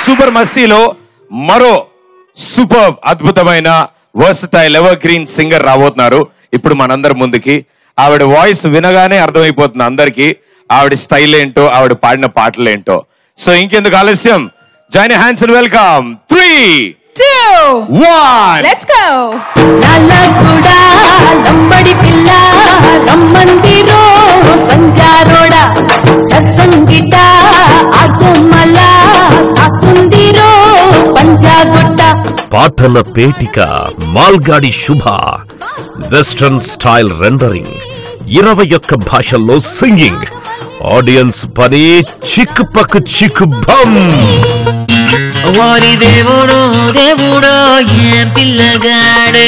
Super మస్తీలో మరో super అద్భుతమైన versatile ever green singer రాబోతున్నారు ఇప్పుడు మనందరి ముందుకి ఆవిడ వాయిస్ వినగానే అర్థమైపోతుంది అందరికి ఆవిడ స్టైల్ ఏంటో ఆవిడ పాడిన పాటలు ఏంటో సో ఇంకెందుకు ఆలస్యం join hands and welcome three two, one let's go. Nallaguda Lambadi పిల్ల రమ్మందిరో సంజారోడ సత్సంగిట ఆకుమల కాకుందిరో పంజాగుట్ట పాటల పేటిక మాల్గాడి శుభ వెస్టర్న్ స్టైల్ రెండరింగ్ ఇరవై ఒక్క భాషల్లో సింగింగ్ ఆడియన్స్ పని చిక్ పక్ చిక్ బమ్ వారి దేవుడు దేవుడు ఏ పిల్లగాడే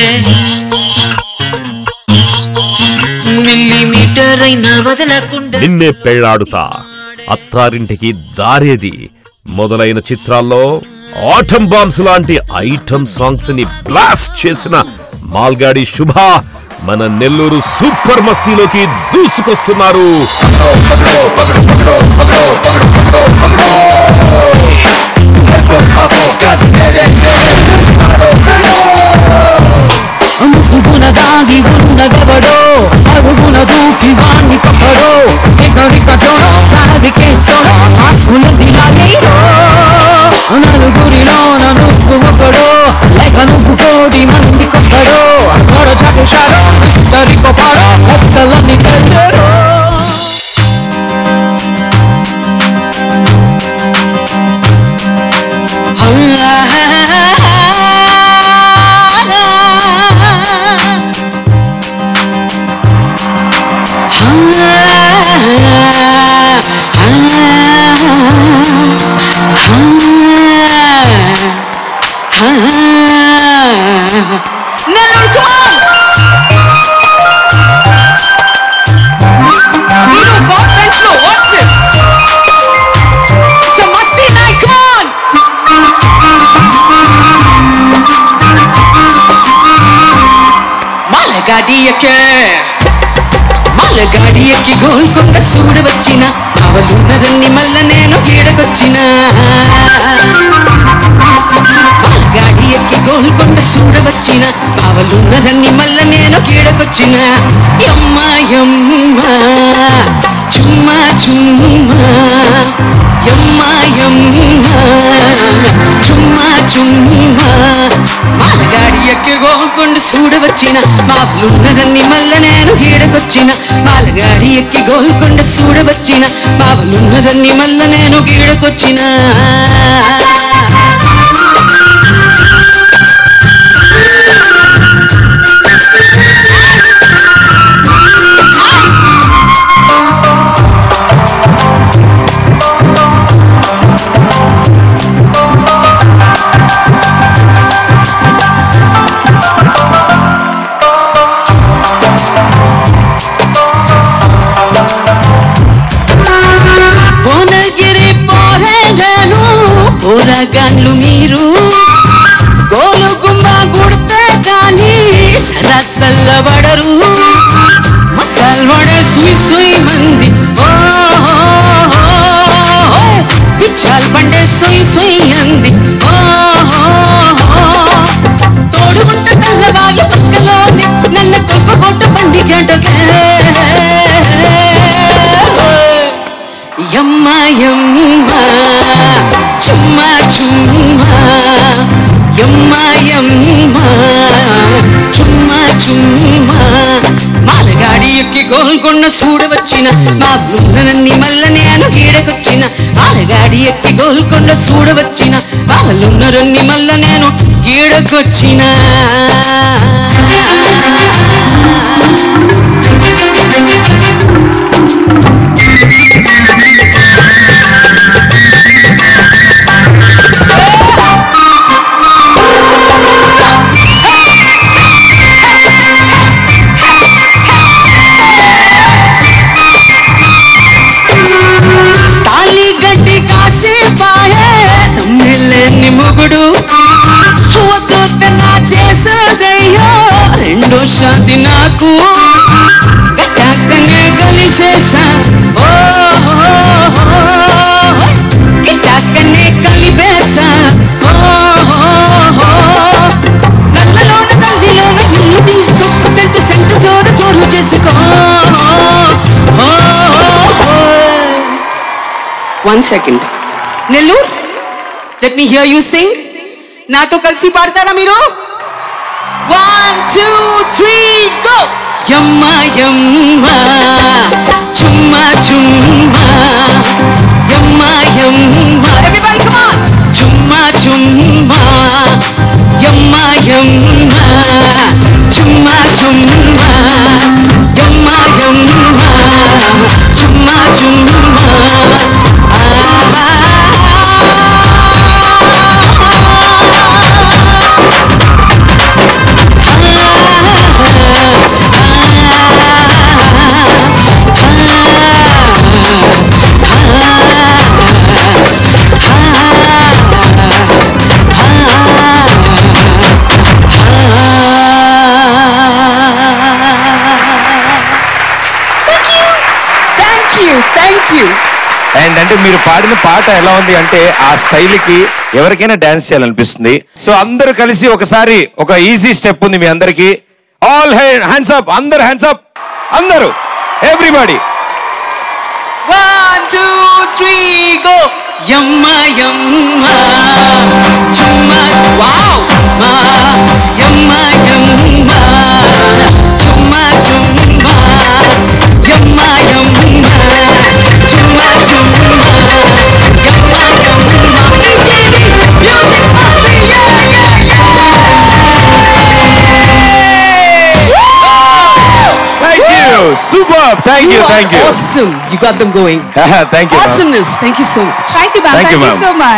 మిల్లీమీటర్ అయినా వదలకుండా నిన్నే పెళ్లాడుతా అత్తారింటికి దారేది మొదలైన చిత్రాల్లో ఆటం బాంబ్స్ లాంటి ఐటమ్ సాంగ్స్ ని బ్లాస్ట్ చేసిన మాల్గాడి శుభ మన నెల్లూరు సూపర్ మస్తీలోకి దూసుకొస్తున్నారు ముసుగున దాగి ఉన్నదెవడో అరుగున దూకి వాణ్ణి కప్పడో ఎగరికటో కావికేసోడో ఆసుల దిలాలేరో నలుగురిలో నువ్వు ఒకడో లేక నువ్వు కోడి మంది కొట్టడో అక్కడ చటుషాడో మిస్టరీ కొపాడో పెద్దలని తెచ్చడో Nellore, come on. Vino, fast bench low. What's this? It's a musty night. Come on. మాలగాడి ఎక్కే మాలగాడి ఎక్కి గోల్కొండ సూడు వచ్చిన అవలున్నరన్ని మల్ల నేను గీడకొచ్చిన మాలగాడి ఎక్కి గోల్కొండ సూడు వచ్చిన అవలున్నరన్ని మల్ల నేను గీడకొచ్చిన యమ్మ యమ్మ చుమ్మా చుమ్మా యమ్మ యమ్మ చుమ్మా చుమ్మా మాలగాడి ఎక్కి గోల్కొండ సూడు వచ్చిన మావులున్నరన్ని మల్ల నేను గీడకొచ్చిన మాలగాడి ఎక్కి గోల్కొండ సూడ వచ్చిన మావులున్నరన్ని మల్ల నేను గీడకొచ్చిన భువనగిరి పోరే నేను పోరగాళ్ళు మీరు గోలు గుమ్మ గుడితే కానీ సరసల్లబడరు మసాల్వడే సుయ్ సుయ్ మంది ఓ పిచ్చాల్ పండే సుయ్ సుయ్ అంది ఓ తోడుగుంట తెల్లవాళ్ళు పక్కలోనే నన్ను కొట్టుకొట్టు బండి గంటకే యమ్మ యమ్మ చుమ్మ చుమ్మ యమ్మ యమ్మ చుమ్మ చుమ్మ మాలగాడి ఎక్కి గోల్కొండ సూడ వచ్చిన మా బృందనన్ని మల్ల నేను గీడకొచ్చిన మాలగాడి ఎక్కి గోల్కొండ సూడ వచ్చిన వాళ్ళున్నరన్ని మల్ల నేను గీడకొచ్చిన తాళి గడ్డి కాసే పాయే తమ్మిళ్ళని మొగుడు వద్దు నా చేసాడయ్యో రెండో షాది నాకు కట్టాకనే కలిసేసా ఓ గిటాకనే కలిపేసా one second Nellore let me hear you sing నాతో కలిసి పాడతారా మీరు వన్ టూ త్రీ గో యమ్మ యమ్మ చుమ్మ చుమ్మ యమ్మ యమ్మ ఎవ్రీబడి కమ్ ఆన్ చుమ్మ చుమ్మ యమ్మ యమ్మ చుమ్మ చుమ్మ యమ్మ యమ్మ చుమ్మ చుమ్మ thank you thank you and అంటే మీరు పాడిన పాట ఎలా ఉంది అంటే ఆ స్టైల్ కి ఎవరికైనా డాన్స్ చేయాలనిపిస్తుంది సో అందరూ కలిసి ఒకసారి ఒక ఈజీ స్టెప్ ఉంది మీ అందరికి ఆల్ హ్యాండ్స్ అప్ అందరు హ్యాండ్స్ అప్ అందరూ everybody One, two, three, go! Yamma, yamma, chumma, wow! Ma, yamma, yamma, chumma, chumma, yamma, yamma, chumma, chumma, yamma, yamma. DJD, music must be yeah, thank you super thank you You are thank you awesome. You got them going. Thank you Awesomeness. Thank you so much. Thank you, ma'am. Thank you, Thank you ma'am. so much.